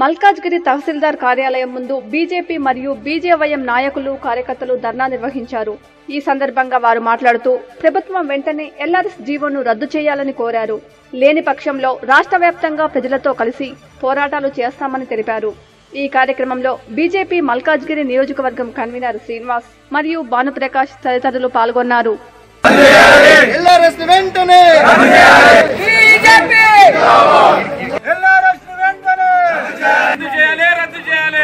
మల్కాజ్గిరి తహసీల్దార్ కార్యాలయం ముందు బీజేపీ మరియు బీజేవైఎం నాయకులు కార్యకర్తలు ధర్నా నిర్వహించారు ఈ సందర్భంగా వారు మాట్లాడుతూ ప్రభుత్వం వెంటనే ఎల్ఆర్ఎస్ జీవోను రద్దు చేయాలని కోరారు లేని పక్షంలో రాష్ట్ర వ్యాప్తంగా ప్రజలతో కలిసి పోరాటాలు చేస్తామని తెలిపారు ఈ కార్యక్రమంలో బీజేపీ మల్కాజ్గిరి నియోజకవర్గం కన్వీనర్ శ్రీనివాస్ మరియు భానుప్రకాష్ తదితరులు పాల్గొన్నారు ఎల్ఆర్ఎస్ వెంటనే ఎల్ఆర్ఎస్ వెంటనే రద్దు చేయాలి రద్దు చేయాలి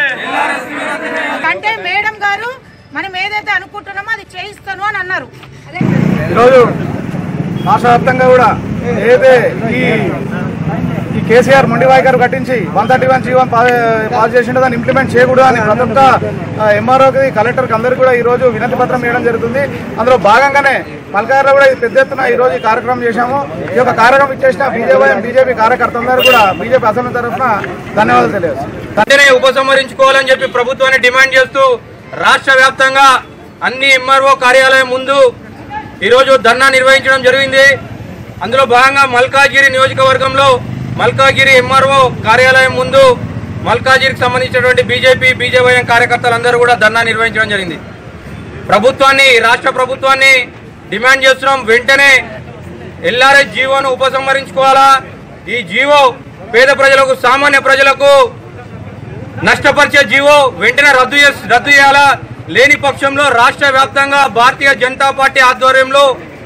అంటే మేడం గారు మనం ఏదైతే అనుకుంటున్నామో అది చేయిస్తాను అని అన్నారు ఈరోజు రాష్ట్ర వ్యాప్తంగా కూడా ఏదైతే ఈ ఈ కేసీఆర్ మొండివాయి గారు కట్టించి వన్ థర్టీ వన్ జీవన్ పాస్ చేసిండో దాన్ని ఇంప్లిమెంట్ చేయకూడదు అని ప్రతి ఒక్క ఎంఆర్ఓకి కలెక్టర్కి అందరికీ కూడా ఈ రోజు వినతి పత్రం ఇవ్వడం జరుగుతుంది అందులో భాగంగానే పలకారులో కూడా ఇది పెద్ద ఎత్తున ఈ రోజు ఈ కార్యక్రమం చేశాము ఈ యొక్క కార్యక్రమం ఇచ్చేసిన బీజేపీ బీజేపీ కార్యకర్తలందరూ కూడా బీజేపీ అసెంబ్లీ తరఫున ధన్యవాదాలు తెలియజేస్తాం వెంటనే ఉపసంహరించుకోవాలని చెప్పి ప్రభుత్వాన్ని డిమాండ్ చేస్తూ రాష్ట్ర వ్యాప్తంగా అన్ని ఎంఆర్ఓ కార్యాలయం ముందు ఈరోజు ధర్నా నిర్వహించడం జరిగింది అందులో భాగంగా మల్కాజిరి నియోజకవర్గంలో మల్కాజిరి ఎంఆర్ఓ కార్యాలయం ముందు మల్కాజిరికి సంబంధించినటువంటి బీజేపీ బీజేవైఎం కార్యకర్తలందరూ కూడా ధర్నా నిర్వహించడం జరిగింది ప్రభుత్వాన్ని రాష్ట్ర ప్రభుత్వాన్ని డిమాండ్ చేస్తున్నాం వెంటనే ఎల్ఆర్ఎస్ జీవోను ఉపసంహరించుకోవాలా ఈ జీవో పేద ప్రజలకు సామాన్య ప్రజలకు నష్టపరిచే జీవో వెంటనే రద్దు చేస్- రద్దు చేయాలా లేని పక్షంలో రాష్ట్ర వ్యాప్తంగా భారతీయ జనతా పార్టీ ఆధ్వర్యంలో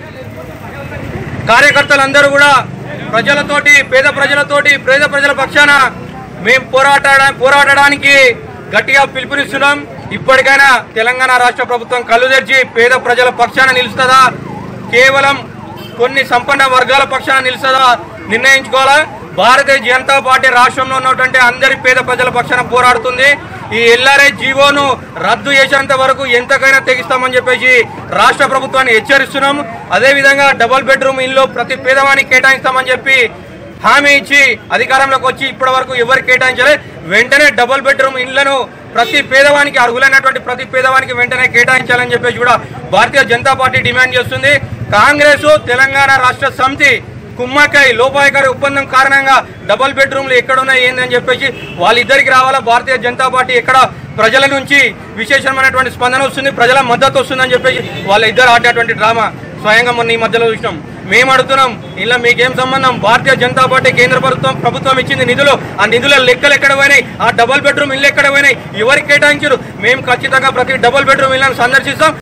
కార్యకర్తలందరూ కూడా ప్రజలతోటి పేద ప్రజలతోటి పేద ప్రజల పక్షాన మేము పోరాట పోరాడడానికి గట్టిగా పిలుపునిస్తున్నాం ఇప్పటికైనా తెలంగాణ రాష్ట్ర ప్రభుత్వం కళ్ళు తెరిచి పేద ప్రజల పక్షాన నిలుస్తుందా కేవలం కొన్ని సంపన్న వర్గాల పక్షాన నిలుస్తుందా నిర్ణయించుకోవాలా భారతీయ జనతా పార్టీ రాష్ట్రంలో ఉన్నటువంటి అందరి పేద ప్రజల పక్షాన పోరాడుతుంది ఈ ఎల్ఆర్ఐ జీవోను రద్దు చేసేంత వరకు ఎంతకైనా తెగిస్తామని చెప్పేసి రాష్ట్ర ప్రభుత్వాన్ని హెచ్చరిస్తున్నాం అదేవిధంగా డబుల్ బెడ్రూమ్ ఇల్లు ప్రతి పేదవానికి కేటాయిస్తామని చెప్పి హామీ ఇచ్చి అధికారంలోకి వచ్చి ఇప్పటి వరకు ఎవరు కేటాయించలే వెంటనే డబుల్ బెడ్రూమ్ ఇళ్లను ప్రతి పేదవానికి అర్హులైనటువంటి ప్రతి పేదవానికి వెంటనే కేటాయించాలని చెప్పేసి కూడా భారతీయ జనతా పార్టీ డిమాండ్ చేస్తుంది కాంగ్రెస్ తెలంగాణ రాష్ట్ర సమితి కుమ్మకాయ లోపాయకారి ఒప్పందం కారణంగా డబుల్ బెడ్రూమ్లు ఎక్కడున్నాయి ఏందని చెప్పేసి వాళ్ళిద్దరికి రావాలా భారతీయ జనతా పార్టీ ఎక్కడ ప్రజల నుంచి విశేషమైనటువంటి స్పందన వస్తుంది ప్రజల మద్దతు వస్తుందని చెప్పేసి వాళ్ళ ఇద్దరు ఆడేటువంటి డ్రామా స్వయంగా మొన్న ఈ మధ్యలో చూసినాం మేము అడుగుతున్నాం ఇలా మీకేం సంబంధం భారతీయ జనతా పార్టీ కేంద్ర ప్రభుత్వం ప్రభుత్వం ఇచ్చింది నిధులు ఆ నిధుల లెక్కలు ఎక్కడ పోయినాయి ఆ డబుల్ బెడ్రూమ్ ఇల్లు ఎక్కడ పోయినాయి ఎవరికి కేటాయించారు మేము ఖచ్చితంగా ప్రతి డబుల్ బెడ్రూమ్ ఇల్లను సందర్శిస్తాం